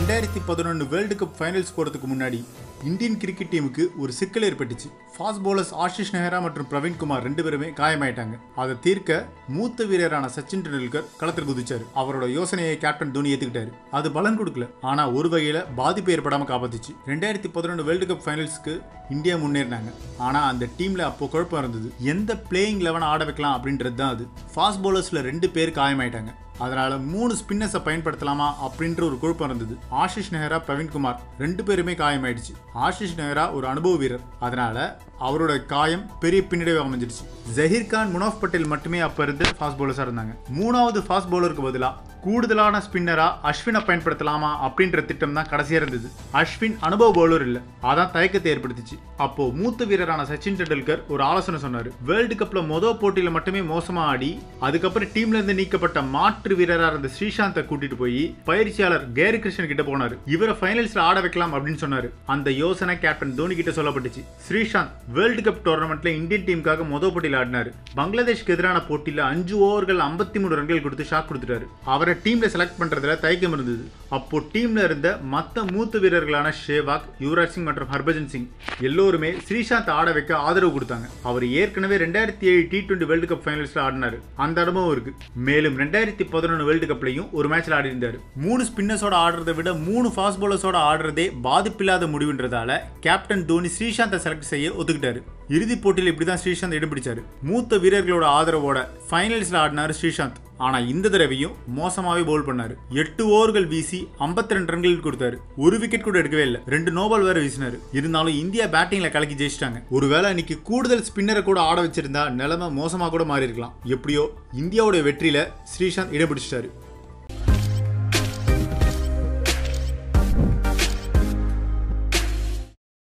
ரெண்டாயிரத்தி பதினொன்று world cup finals போகிறதுக்கு முன்னாடி இந்தியன் கிரிக்கெட் டீமுக்கு ஒரு சிக்கல் ஏற்பட்டுச்சு ஃபாஸ்ட் bowlers ஆஷிஷ் நெஹ்ரா மற்றும் பிரவீன் குமார் ரெண்டு பேருமே காயமாயிட்டாங்க அதை தீர்க்க மூத்த வீரரான சச்சின் டெண்டுல்கர் களத்தில் குதிச்சாரு அவரோட யோசனையை கேப்டன் தோனி ஏத்துக்கிட்டாரு அது பலன் கொடுக்கல ஆனா ஒரு வகையில பாதிப்பு ஏற்படாம காப்பாத்துச்சு ரெண்டாயிரத்தி பதினொன்று வேர்ல்டு கப் ஃபைனல்ஸ்க்கு இந்தியா முன்னேறினாங்க ஆனா அந்த டீம்ல அப்போ குழப்பம் இருந்தது எந்த பிளேயிங் லெவன் ஆட வைக்கலாம் அப்படின்றது தான் அது ஃபாஸ்ட் bowlersல ரெண்டு பேர் காயமாயிட்டாங்க அதனால மூணு ஸ்பின்னர்ஸை பயன்படுத்தலாமா அப்படின்ற ஒரு குழப்பம் இருந்தது ஆஷிஷ் நெஹ்ரா பிரவீன்குமார் ரெண்டு பேருமே காயமாயிடுச்சு ஆஷிஷ் நெஹ்ரா ஒரு அனுபவ வீரர் அதனால அவரோட காயம் பெரிய பின்னடைவு அமைஞ்சிருச்சு ஜஹீர் கான் முனாஃப் பட்டேல் மட்டுமே அப்ப இருந்து ஃபாஸ்ட் பவுலர்ஸா இருந்தாங்க மூணாவது ஃபாஸ்ட் பவுலருக்கு பதிலா கூடுதலான ஸ்பின்னரா அஸ்வினை பயன்படுத்தலாமா அப்படின்ற திட்டம் தான் கடைசியா இருந்தது அஸ்வின் அனுபவ பவுலர் இல்ல அதான் தயக்கத்தை ஏற்படுத்துச்சு அப்போ மூத்த வீரரான சச்சின் டெண்டுல்கர் ஒரு ஆலோசனை சொன்னாரு வேர்ல்டு கப்ல மொதல் போட்டியில மட்டுமே மோசமா ஆடி அதுக்கப்புறம் டீம்ல இருந்து நீக்கப்பட்ட மாற்று வீரரா இருந்த ஸ்ரீசாந்தை கூட்டிட்டு போய் பயிற்சியாளர் கேரி கிருஷ்ணன் கிட்ட போனாரு இவரை ஃபைனல்ஸ்ல ஆட வைக்கலாம் அப்படின்னு சொன்னாரு அந்த யோசனை கேப்டன் தோனி கிட்ட சொல்லப்பட்டுச்சு ஸ்ரீசாந்த் வேர்ல்டு கப் டோர்னமெண்ட்ல இந்தியன் டீமுக்காக மொதல் போட்டியில் ஆடினாரு பங்களாதேஷ்க்கு எதிரான போட்டியில அஞ்சு ஓவர்கள் ஐம்பத்தி மூணு ரன்கள் கொடுத்து ஷாக் கொடுத்துட்டாரு அவரை டீம்ல செலக்ட் பண்றதுல தயக்கம் இருந்தது அப்போ டீம்ல இருந்த மத்த மூத்த வீரர்களான ஷேவாக் யுவராஜ் சிங் மற்றும் ஹர்பஜன் சிங் எல்லோருமே ஸ்ரீசாந்த் ஆட வைக்க ஆதரவு கொடுத்தாங்க அவர் ஏற்கனவே ரெண்டாயிரத்தி ஏழு டி டுவெண்டி வேர்ல்டு கப் ஃபைனல்ஸ்ல ஆடினாரு அந்த அனுபவம் இருக்கு மேலும் ரெண்டாயிரத்தி பதினொன்று வேர்ல்டு கப்லையும் ஒரு மேட்ச்ல ஆடி இருந்தாரு மூணு ஸ்பின்னர்ஸோட ஆடுறதை விட மூணு ஃபாஸ்ட் பவுலர்ஸோட ஆடுறதே பாதிப்பில்லாத முடிவுன்றதால கேப்டன் தோனி ஸ்ரீசாந்தை செலக்ட் செய்ய ஒத்துக்கிட்டாரு இறுதிப் போட்டியில் இப்படிதான் ஸ்ரீசாந்த் இடம் பிடிச்சாரு மூத்த வீரர்களோட ஆதரவோட ஃபைனல்ஸ்ல ஆடினாரு ஸ்ரீசாந்த் ஆனா இந்த தடவையும் மோசமாவே பவுல் பண்ணாரு எட்டு ஓவர்கள் வீசி 52 ரெண்டு ரன்கள் கொடுத்தாரு ஒரு விக்கெட் கூட எடுக்கவே இல்லை ரெண்டு நோபால் வேற வீசினாரு இருந்தாலும் இந்தியா பேட்டிங்ல கலக்கி ஜெயிச்சிட்டாங்க ஒருவேளை இன்னைக்கு கூடுதல் ஸ்பின்னரை கூட ஆட வச்சிருந்தா நிலைமை மோசமா கூட மாறி இருக்கலாம் எப்படியோ இந்தியாவோட வெற்றியில ஸ்ரீசாந்த் இடம் பிடிச்சிட்டாரு